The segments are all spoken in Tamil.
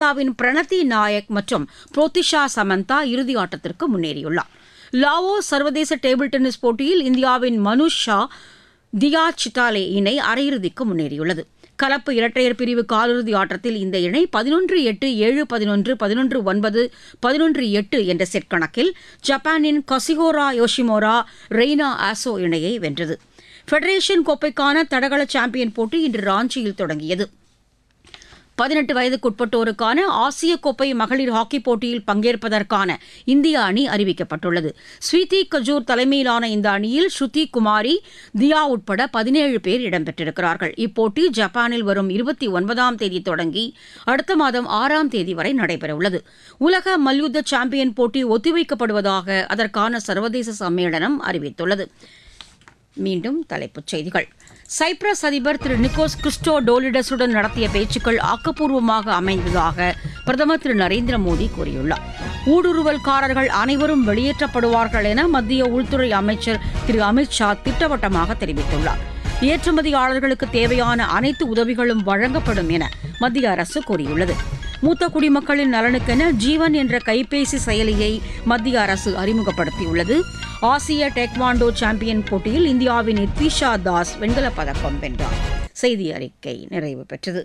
இந்தியாவின் பிரணதி நாயக் மற்றும் புரோத்திஷா சமந்தா இறுதி ஆட்டத்திற்கு முன்னேறியுள்ளார் லாவோ சர்வதேச டேபிள் டென்னிஸ் போட்டியில் இந்தியாவின் மனுஷ் ஷா தியா சிட்டாலே இணை அரையிறுதிக்கு முன்னேறியுள்ளது கலப்பு இரட்டையர் பிரிவு காலிறுதி ஆட்டத்தில் இந்த இணை பதினொன்று எட்டு ஏழு பதினொன்று பதினொன்று ஒன்பது பதினொன்று எட்டு என்ற செட் கணக்கில் ஜப்பானின் கசிகோரா யோஷிமோரா ரெய்னா ஆசோ இணையை வென்றது ஃபெடரேஷன் கோப்பைக்கான தடகள சாம்பியன் போட்டி இன்று ராஞ்சியில் தொடங்கியது பதினெட்டு வயதுக்குட்பட்டோருக்கான ஆசிய கோப்பை மகளிர் ஹாக்கி போட்டியில் பங்கேற்பதற்கான இந்திய அணி அறிவிக்கப்பட்டுள்ளது ஸ்வீதி கஜூர் தலைமையிலான இந்த அணியில் ஸ்ருதி குமாரி தியா உட்பட பதினேழு பேர் இடம்பெற்றிருக்கிறார்கள் இப்போட்டி ஜப்பானில் வரும் இருபத்தி ஒன்பதாம் தேதி தொடங்கி அடுத்த மாதம் ஆறாம் தேதி வரை நடைபெறவுள்ளது உலக மல்யுத்த சாம்பியன் போட்டி ஒத்திவைக்கப்படுவதாக அதற்கான சர்வதேச சம்மேளனம் அறிவித்துள்ளது மீண்டும் தலைப்புச் செய்திகள் சைப்ரஸ் அதிபர் திரு நிக்கோஸ் கிறிஸ்டோ டோலிடஸுடன் நடத்திய பேச்சுக்கள் ஆக்கப்பூர்வமாக அமைந்ததாக பிரதமர் திரு நரேந்திர மோடி கூறியுள்ளார் ஊடுருவல்காரர்கள் அனைவரும் வெளியேற்றப்படுவார்கள் என மத்திய உள்துறை அமைச்சர் திரு அமித் ஷா திட்டவட்டமாக தெரிவித்துள்ளார் ஏற்றுமதியாளர்களுக்கு தேவையான அனைத்து உதவிகளும் வழங்கப்படும் என மத்திய அரசு கூறியுள்ளது மூத்த குடிமக்களின் நலனுக்கென ஜீவன் என்ற கைபேசி செயலியை மத்திய அரசு அறிமுகப்படுத்தியுள்ளது ஆசிய டெக்வாண்டோ சாம்பியன் போட்டியில் இந்தியாவின் இத்விஷா தாஸ் வெண்கலப் பதக்கம் வென்றார் செய்தி அறிக்கை நிறைவு பெற்றது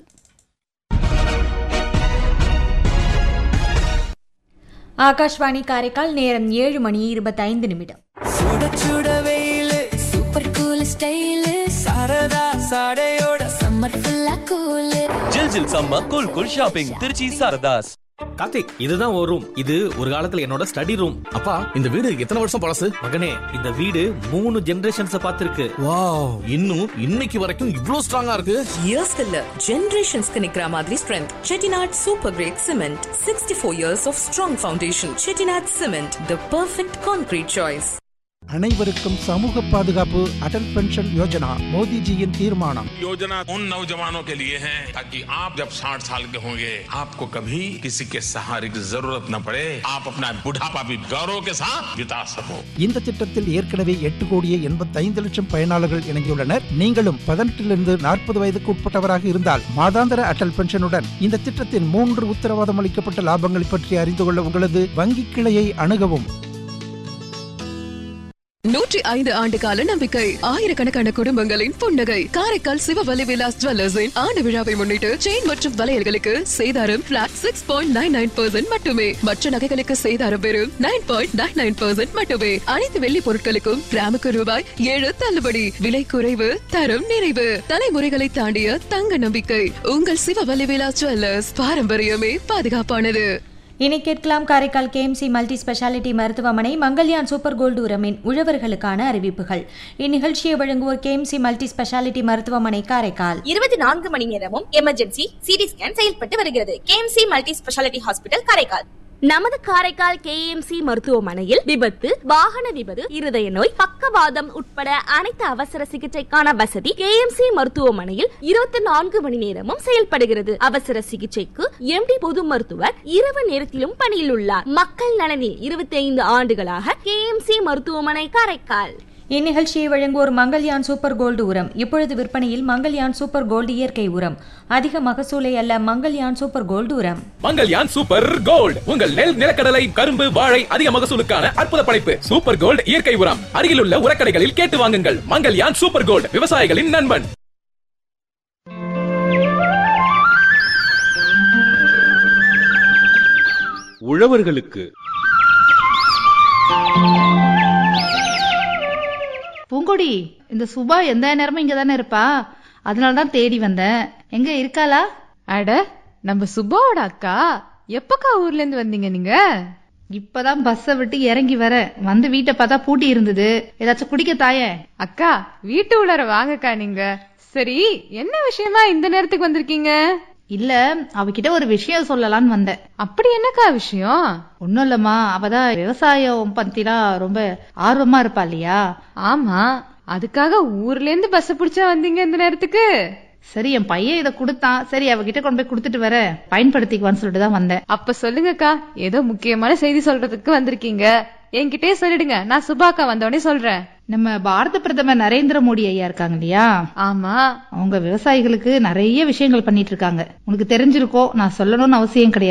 ஆகாஷ்வாணி காரைக்கால் நேரம் ஏழு மணி இருபத்தைந்து நிமிடம் சுட சுட வெயிலு சூப்பர் கூல் ஸ்டைலு சரதா சாடையோட சம்மர் ஃபுல்லா கூலு ஜில் ஜில் சம்ம cool cool shopping Tiruchi Saradhas Karthik இதுதான் ஒரு ரூம் இது ஒரு காலத்துல என்னோட ஸ்டடி ரூம் அப்பா இந்த வீடு எத்தனை வருஷம் பழசு மகனே இந்த வீடு மூணு ஜெனரேஷன்ஸ் பார்த்திருக்கு வாவ் இன்னும் இன்னைக்கு வரைக்கும் இவ்ளோ ஸ்ட்ராங்கா இருக்கு இயர்ஸ்க்கு இல்ல ஜெனரேஷன்ஸ்க்கு நிக்கிற மாதிரி strength Chettinad super great cement sixty four years of strong foundation Chettinad cement the perfect concrete choice அனைவருக்கும் சமூக பாதுகாப்பு அடல் பென்ஷன் யோஜனா மோடிஜியின் தீர்மானம் योजना उन नौजवानों के लिए है ताकि आप जब 60 साल के होंगे आपको कभी किसी के सहारे की जरूरत न पड़े आप अपना बुढ़ापा भी गौरव के साथ बिता सको இந்த திட்டத்தில் ஏற்கனவே எட்டு கோடியே எண்பத்தைந்து லட்சம் பயனாளர்கள் இணைந்துள்ளனர் நீங்களும் பதினெட்டிலிருந்து நாற்பது வயதுக்கு உட்பட்டவராக இருந்தால் மாதாந்திர அடல் பென்ஷனுடன் இந்த திட்டத்தின் மூன்று உத்தரவாதம் அளிக்கப்பட்ட லாபங்களை பற்றி அறிந்து கொள்ள உங்களது வங்கி கிளையை அணுகவும் நூற்றி ஐந்து ஆண்டு கால நம்பிக்கை ஆயிரக்கணக்கான குடும்பங்களின் புன்னகை காரைக்கால் சிவவலி விலாஸ் ஜுவல்லர்ஸின் ஆண்டு விழாவை முன்னிட்டு செயின் மற்றும் வளையல்களுக்கு சேதாரம் flat six point nine nine percent மட்டுமே மற்ற நகைகளுக்கு சேதாரம் வெறும் nine point nine nine percent மட்டுமே அனைத்து வெள்ளி பொருட்களுக்கும் கிராமுக்கு ரூபாய் ஏழு தள்ளுபடி விலை குறைவு தரம் நிறைவு தலைமுறைகளை தாண்டிய தங்க நம்பிக்கை உங்கள் சிவவலி விலாஸ் ஜுவல்லர்ஸ் பாரம்பரியமே பாதுகாப்பானது இனி கேட்கலாம் காரைக்கால் கேஎம்சி மல்டி ஸ்பெஷாலிட்டி மருத்துவமனை மங்கல்யான் சூப்பர் கோல்டு உரமின் உழவர்களுக்கான அறிவிப்புகள் இந்நிகழ்ச்சியை வழங்குவோர் கேஎம்சி மல்டி ஸ்பெஷாலிட்டி மருத்துவமனை காரைக்கால் இருபத்தி நான்கு மணி நேரமும் எமர்ஜென்சி சிடி ஸ்கேன் செயல்பட்டு வருகிறது KMC multi speciality hospital Karaikal நமது காரைக்கால் கேஎம்சி மருத்துவமனையில் விபத்து வாகன விபத்து இருதய நோய் பக்கவாதம் உட்பட அனைத்து அவசர சிகிச்சைக்கான வசதி கேஎம்சி மருத்துவமனையில் இருபத்தி நான்கு மணி நேரமும் செயல்படுகிறது அவசர சிகிச்சைக்கு எம்டி பொது மருத்துவர் இரவு நேரத்திலும் பணியில் உள்ளார் மக்கள் நலனில் இருபத்தி ஐந்து ஆண்டுகளாக கேஎம்சி மருத்துவமனை காரைக்கால் இந்நிகழ்ச்சியை வழங்குவோர் மங்கல்யான் சூப்பர் கோல்டு உரம் இப்பொழுது விற்பனையில் மங்கல்யான் சூப்பர் கோல்டு இயற்கை உரம் அதிக மகசூலை அல்ல மங்கல்யான் சூப்பர் கோல்டு உரம் மங்கல்யான் சூப்பர் கோல்ட் உங்கள் நெல் நிலக்கடலை கரும்பு வாழை அதிக மகசூலுக்கான அற்புத படைப்பு சூப்பர் கோல்ட் இயற்கை உரம் அருகிலுள்ள உரக்கடைகளில் கேட்டு வாங்குங்கள் மங்கல்யான் சூப்பர் கோல்ட் விவசாயிகளின் நண்பன் உழவர்களுக்கு பூங்கொடி இந்த சுபா எந்த நேரமும் இங்க தானே இருப்பா அதனால தான் தேடி வந்தேன் எங்க இருக்காளா அட நம்ம சுபாவோட அக்கா எப்பக்கா ஊர்ல இருந்து வந்தீங்க நீங்க இப்பதான் பஸ்ஸ விட்டு இறங்கி வர வந்து வீட்டை பார்த்தா பூட்டி இருந்தது ஏதாச்சும் குடிக்க தாயே அக்கா வீட்டு உள்ளார வாங்கக்கா நீங்க சரி என்ன விஷயமா இந்த நேரத்துக்கு வந்திருக்கீங்க இல்ல அவகிட்ட ஒரு விஷயம் சொல்லலாம்னு வந்தேன் அப்படி என்னக்கா விஷயம் ஒன்னும் இல்லம்மா அவதான் விவசாயம் பத்திலாம் ரொம்ப ஆர்வமா இருப்பா இல்லையா ஆமா அதுக்காக ஊர்ல இருந்து பஸ் பிடிச்சா வந்தீங்க இந்த நேரத்துக்கு சரி என் பையன் இதை கொடுத்தான் சரி அவகிட்ட கொண்டு போய் கொடுத்துட்டு வர பயன்படுத்திக்குவான்னு சொல்லிட்டு தான் வந்தேன் அப்ப சொல்லுங்கக்கா ஏதோ முக்கியமான செய்தி சொல்றதுக்கு வந்திருக்கீங்க என்கிட்டயே சொல்லிடுங்க நான் சுபாக்கா வந்தோடனே சொல்றேன் நம்ம பாரத பிரதமர் நரேந்திர மோடி ஐயா இருக்காங்க இல்லையா ஆமா அவங்க விவசாயிகளுக்கு நிறைய விஷயங்கள் பண்ணிட்டு இருக்காங்க உனக்கு தெரிஞ்சிருக்கோ நான் சொல்லணும்னு அவசியம் கிடையாது